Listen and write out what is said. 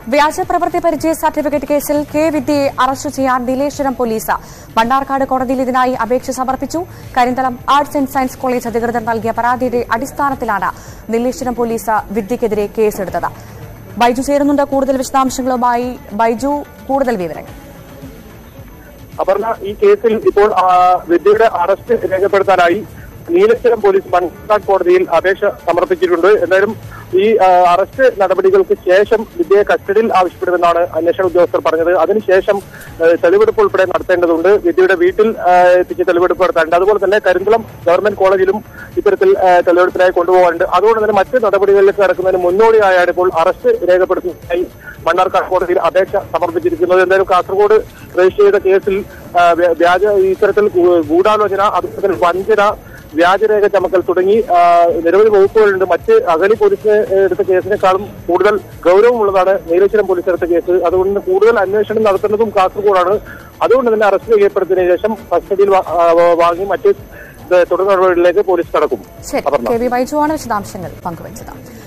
വ്യാജ പ്രവൃത്തി പരിചയ സർട്ടിഫിക്കറ്റ് കേസിൽ കെ വിദ്യയെ അറസ്റ്റ് ചെയ്യാൻ നീലേശ്വരം പോലീസ് മണ്ണാർക്കാട് കോടതിയിൽ ഇതിനായി അപേക്ഷ സമർപ്പിച്ചു Karinthalam arts and science college അധികൃതർ നൽകിയ പരാതിയുടെ അടിസ്ഥാനത്തിലാണ് നീലേശ്വരം പോലീസ് വിദ്യക്കെതിരെ കേസെടുത്തത് ബൈജു ചേരുന്നുണ്ട് കൂടുതൽ വിശദാംശങ്ങളുമായി ബൈജു കൂടുതൽ വിവരങ്ങൾ അപർണ ഈ കേസിൽ ഇപ്പോൾ ആ, വിദ്യയുടെ അറസ്റ്റ് രേഖപ്പെടുത്താനായി നീലശ്വരം പോലീസ് മണ്ണാർക്കാട് കോടതിയിൽ അപേക്ഷ സമർപ്പിച്ചിട്ടുണ്ട് എന്തായാലും ഈ ആ, അറസ്റ്റ് നടപടികൾക്ക് ശേഷം വിദ്യയെ കസ്റ്റഡിയിൽ ആവശ്യപ്പെടുമെന്നാണ് അന്വേഷണ ഉദ്യോഗസ്ഥർ പറഞ്ഞത് അതിനുശേഷം ആ, തെളിവെടുപ്പ് ഉൾപ്പെടെ നടത്തേണ്ടതുണ്ട് വിദ്യയുടെ വീട്ടിൽ ആ, എത്തിച്ച് തെളിവെടുപ്പ് നടത്താനുണ്ട് അതുപോലെ തന്നെ കരിന്തളം ഗവൺമെന്റ് കോളേജിലും ഇത്തരത്തിൽ ആ, തെളിവെടുപ്പിനായി കൊണ്ടുപോകാനുണ്ട് അതുകൊണ്ട് തന്നെ മറ്റ് നടപടികളിലേക്ക് കടക്കുന്നതിന് മുന്നോടിയായാണ് ഇപ്പോൾ അറസ്റ്റ് രേഖപ്പെടുത്തുന്നതിനായി മണ്ണാർക്കാട് കോടതിയിൽ അപേക്ഷ സമർപ്പിച്ചിരിക്കുന്നത് എന്തായാലും കാസർഗോഡ് രജിസ്റ്റർ ചെയ്ത കേസിൽ ആ, വ്യ- വ്യാജ ഇത്തരത്തിൽ ഗൂ- ഗൂഢാലോചന അതുപോലെ തന്നെ വഞ്ചന വ്യാജരേഖ ചമക്കൽ തുടങ്ങി ആ, നിരവധി വകുപ്പുകളുണ്ട് മറ്റ് അഗളി പോലീസ് എടുത്ത കേസിനേക്കാളും കൂടുതൽ ഗൗരവമുള്ളതാണ് നീലേശ്വരം പോലീസ് എടുത്ത കേസ് അതുകൊണ്ട് തന്നെ കൂടുതൽ അന്വേഷണം നടത്തുന്നതും കാസർഗോഡാണ് അതുകൊണ്ട് തന്നെ അറസ്റ്റ് ചെയ്യപ്പെടുന്നതിന് ശേഷം കസ്റ്റഡിയിൽ വാ- ആ, വാങ്ങി മറ്റ് തുടർ നടപടികളിലേക്ക് പോലീസ് കടക്കും ശരി അപർണ കെ വി ബൈജുവാണ് വിശദാംശങ്ങൾ പങ്കുവച്ചത്